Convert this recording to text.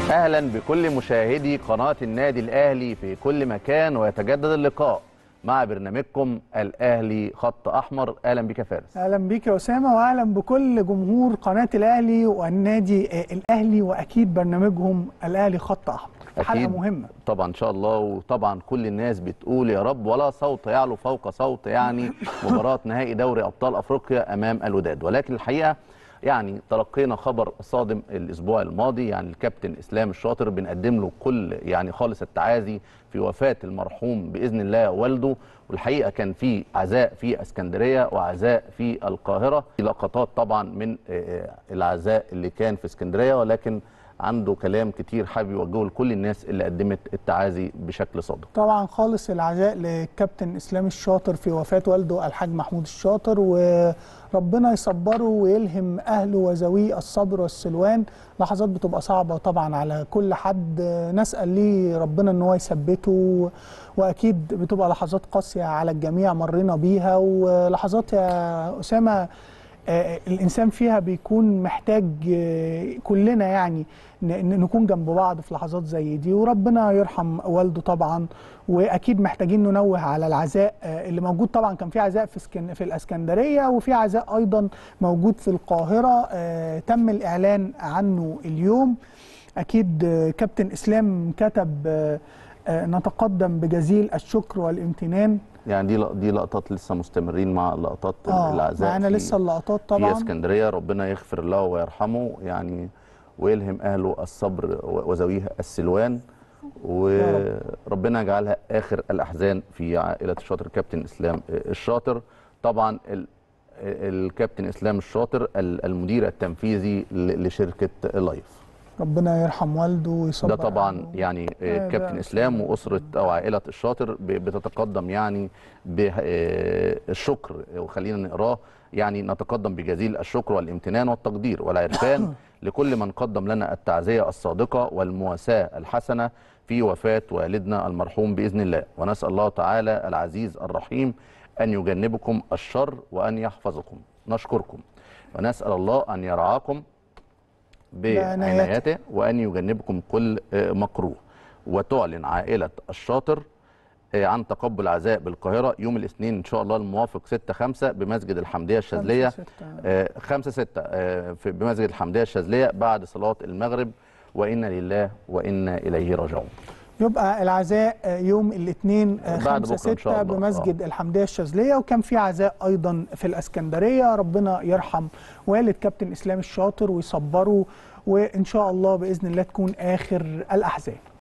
اهلا بكل مشاهدي قناه النادي الاهلي في كل مكان ويتجدد اللقاء مع برنامجكم الاهلي خط احمر اهلا بك يا فارس اهلا بيك يا اسامه واهلا بكل جمهور قناه الاهلي والنادي آه، الاهلي واكيد برنامجهم الاهلي خط احمر حلقه أكيد. مهمه طبعا ان شاء الله وطبعا كل الناس بتقول يا رب ولا صوت يعلو فوق صوت يعني مباراه نهائي دوري ابطال افريقيا امام الوداد ولكن الحقيقه يعني تلقينا خبر صادم الاسبوع الماضي يعني الكابتن اسلام الشاطر بنقدم له كل يعني خالص التعازي في وفاه المرحوم باذن الله والده والحقيقه كان في عزاء في اسكندريه وعزاء في القاهره في لقطات طبعا من آه، العزاء اللي كان في اسكندريه ولكن عنده كلام كتير حابب يوجهه لكل الناس اللي قدمت التعازي بشكل صادق طبعا خالص العزاء لكابتن اسلام الشاطر في وفاه والده الحاج محمود الشاطر وربنا يصبره ويلهم اهله وذويه الصبر والسلوان لحظات بتبقى صعبه طبعا على كل حد نسال ليه ربنا ان هو يثبته واكيد بتبقى لحظات قاسيه على الجميع مرينا بيها ولحظات يا اسامه آه، الانسان فيها بيكون محتاج آه، كلنا يعني ن- ن- نكون جنب بعض في لحظات زي دي وربنا يرحم والده طبعا واكيد محتاجين ننوه على العزاء آه، اللي موجود طبعا كان في عزاء في اسكن في الاسكندريه وفي عزاء ايضا موجود في القاهره آه، تم الاعلان عنه اليوم اكيد آه، كابتن اسلام كتب آه، آه، نتقدم بجزيل الشكر والامتنان يعني دي لق- دي لقطات لسه مستمرين مع لقطات اه العزاء معانا في- لسه اللقطات في طبعا اسكندريه ربنا يغفر له ويرحمه يعني ويلهم اهله الصبر و- وذويه السلوان وربنا يجعلها اخر الاحزان في عائله الشاطر كابتن اسلام الشاطر طبعا ال- الكابتن اسلام الشاطر ال- المدير التنفيذي ل- لشركه لايف ربنا يرحم والده ويصبر ده طبعا أهله. يعني آه، كابتن ده اسلام واسره او عائله الشاطر ب- بتتقدم يعني بالشكر وخلينا نقراه يعني نتقدم بجزيل الشكر والامتنان والتقدير والعرفان لكل من قدم لنا التعزيه الصادقه والمواساه الحسنه في وفاه والدنا المرحوم باذن الله ونسال الله تعالى العزيز الرحيم ان يجنبكم الشر وان يحفظكم نشكركم ونسال الله ان يرعاكم بعنايته. بعنايته وأن يجنبكم كل آه، مكروه وتعلن عائلة الشاطر آه، عن تقبل عزاء بالقاهرة يوم الاثنين إن شاء الله الموافق 6 5 بمسجد الحمدية الشاذلية خمسة ستة. 5 6 بمسجد الحمدية الشاذلية بعد صلاة المغرب وإنا لله وإنا إليه راجعون يبقى العزاء آه، يوم الاثنين بعد 5 بكرة إن شاء 6 الله. بمسجد الحمديه الشاذليه وكان في عزاء ايضا في الاسكندريه ربنا يرحم والد كابتن اسلام الشاطر ويصبره وان شاء الله باذن الله تكون اخر الاحزان